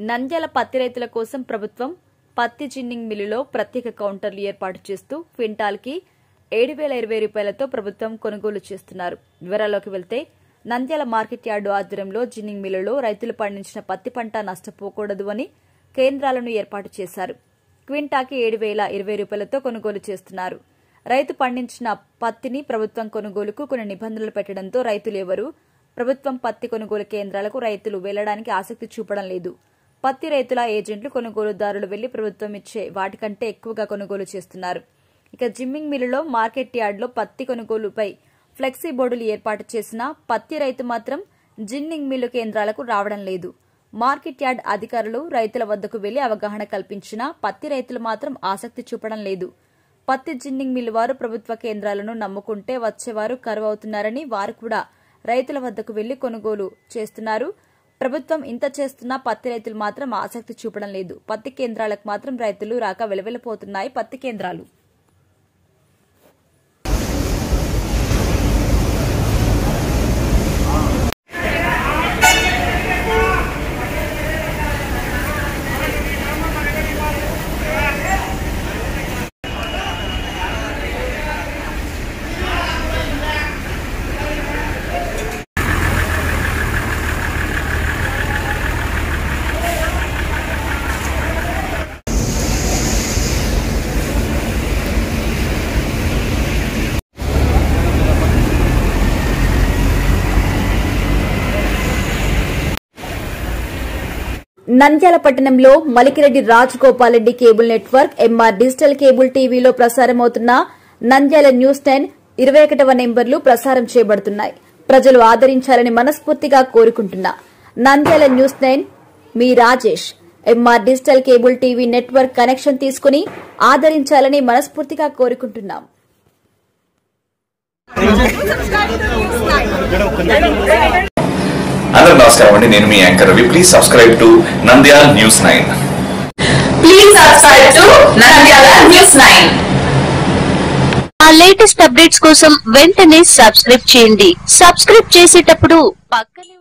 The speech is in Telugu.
నంద్యాల పత్తి రైతుల కోసం ప్రభుత్వం పత్తి జిన్నింగ్ మిల్లులో ప్రత్యేక కౌంటర్లు ఏర్పాటు చేస్తూ క్వింటాల్కి ఏడు వేల ఇరవై రూపాయలతో ప్రభుత్వం కొనుగోలు చేస్తున్నారు వివరాల్లోకి వెళ్తే నంద్యాల మార్కెట్ యార్డు ఆధ్వర్యంలో జిన్నింగ్ మిల్లులో రైతులు పండించిన పత్తి పంట నష్టపోకూడదు అని కేంద్రాలను ఏర్పాటు చేశారు క్వింటాకి ఏడు వేల ఇరవై రూపాయలతో కొనుగోలు చేస్తున్నారు రైతు పండించిన పత్తిని ప్రభుత్వం కొనుగోలుకు కొన్ని నిబంధనలు పెట్టడంతో రైతులు ఎవరూ ప్రభుత్వం పత్తి కొనుగోలు కేంద్రాలకు రైతులు వెళ్లడానికి ఆసక్తి చూపడం లేదు పత్తి రైతుల ఏజెంట్లు కొనుగోలుదారులు వెళ్లి ప్రభుత్వం ఇచ్చే వాటికంటే ఎక్కువగా కొనుగోలు చేస్తున్నారు ఇక జిమ్మింగ్ మిల్లులో మార్కెట్ యార్డులో పత్తి కొనుగోలుపై ఫ్లెక్సీ బోర్డులు ఏర్పాటు చేసినా పత్తి రైతు మాత్రం జిన్నింగ్ మిల్లు కేంద్రాలకు రావడం లేదు మార్కెట్ యార్డ్ అధికారులు రైతుల వద్దకు వెళ్లి అవగాహన కల్పించినా పత్తి రైతులు మాత్రం ఆసక్తి చూపడం లేదు పత్తి జిన్నింగ్ మిల్లు వారు ప్రభుత్వ కేంద్రాలను నమ్ముకుంటే వచ్చేవారు కరువు అవుతున్నారని వారు కూడా రైతుల వద్దకు వెళ్లి కొనుగోలు చేస్తున్నారు ప్రభుత్వం ఇంత చేస్తున్నా పత్తి రైతులు మాత్రం ఆసక్తి చూపడం లేదు పత్తి కేంద్రాలకు మాత్రం రైతులు రాక వెలవెలపోతున్నాయి పత్తి కేంద్రాలు నంద్యాల పట్టణంలో Malikireddy Rajagopal Reddy cable network MR digital cable టీవీలో ప్రసారమవుతున్న నంద్యాల న్యూస్ టెన్ ఇరవై ఒకటవ నెంబర్లు ప్రసారం చేయబడుతున్నాయి ప్రజలు ఆదరించాలని మనస్ఫూర్తిగా కోరుకుంటున్నా నంద్యాల న్యూస్ నైన్ మీ Rajesh MR digital cable TV network connection తీసుకుని ఆదరించాలని మనస్ఫూర్తిగా కోరుకుంటున్నాం అందరూ నమస్కారం అండి నేను మీ anchor Ravi please subscribe to Nandyal news nine Please subscribe to Nandyala News 9. మా లేటెస్ట్ అప్డేట్స్ కోసం వెంటనే సబ్స్క్రైబ్ చేయండి సబ్స్క్రైబ్ చేసేటప్పుడు పక్కనే